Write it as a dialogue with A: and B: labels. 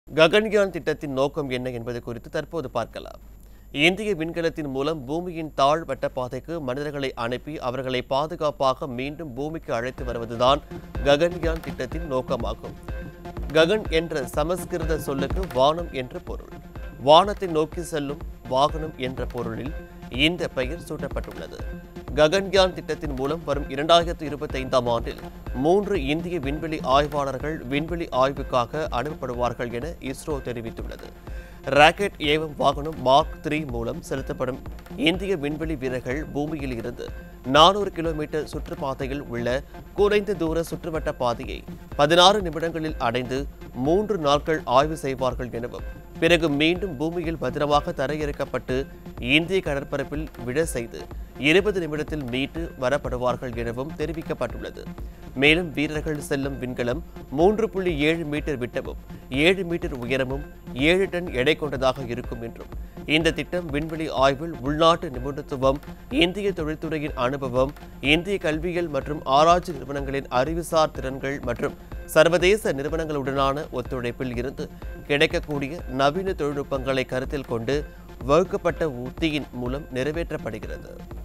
A: ககன்யான் திட்டத்தின் நோக்கம் என்ன என்பது குறித்து தற்போது பார்க்கலாம் இந்திய விண்கலத்தின் மூலம் பூமியின் தாழ் வட்ட பாதைக்கு மனிதர்களை அனுப்பி அவர்களை பாதுகாப்பாக மீண்டும் பூமிக்கு அழைத்து வருவதுதான் ககன்யான் திட்டத்தின் நோக்கமாகும் ககன் என்ற சமஸ்கிருத சொல்லுக்கு வானம் என்று பொருள் வானத்தை நோக்கி செல்லும் வாகனம் என்ற பொருளில் இந்த பெயர் சூட்டப்பட்டுள்ளது ககன்யான் திட்டத்தின் மூலம் வரும் இரண்டாயிரத்து இருபத்தி ஐந்தாம் ஆண்டில் மூன்று இந்திய விண்வெளி ஆய்வாளர்கள் விண்வெளி ஆய்வுக்காக அனுப்பப்படுவார்கள் என இஸ்ரோ தெரிவித்துள்ளது ராக்கெட் ஏவும் வாகனம் மார்க் த்ரீ மூலம் செலுத்தப்படும் இந்திய விண்வெளி வீரர்கள் பூமியில் இருந்து நானூறு கிலோமீட்டர் சுற்றுப்பாதையில் உள்ள குறைந்த தூர சுற்றுவட்ட பாதையை பதினாறு நிமிடங்களில் அடைந்து மூன்று நாட்கள் ஆய்வு செய்வார்கள் எனவும் பிறகு மீண்டும் பூமியில் பத்திரமாக தரையிறக்கப்பட்டு இந்திய கடற்பரப்பில் விழ செய்து இருபது நிமிடத்தில் மீட்டு வரப்படுவார்கள் எனவும் தெரிவிக்கப்பட்டுள்ளது மேலும் வீரர்கள் செல்லும் விண்கலம் மூன்று புள்ளி ஏழு மீட்டர் விட்டமும் ஏழு மீட்டர் உயரமும் ஏழு டன் எடை கொண்டதாக இருக்கும் என்றும் இந்த திட்டம் விண்வெளி ஆய்வில் உள்நாட்டு நிபுணத்துவம் இந்திய தொழில்துறையின் அனுபவம் இந்திய கல்வியியல் மற்றும் ஆராய்ச்சி நிறுவனங்களின் அறிவுசார் திறன்கள் மற்றும் சர்வதேச நிறுவனங்களுடனான ஒத்துழைப்பில் இருந்து கிடைக்கக்கூடிய நவீன தொழில்நுட்பங்களை கருத்தில் கொண்டு வகுக்கப்பட்ட உத்தியின் மூலம் நிறைவேற்றப்படுகிறது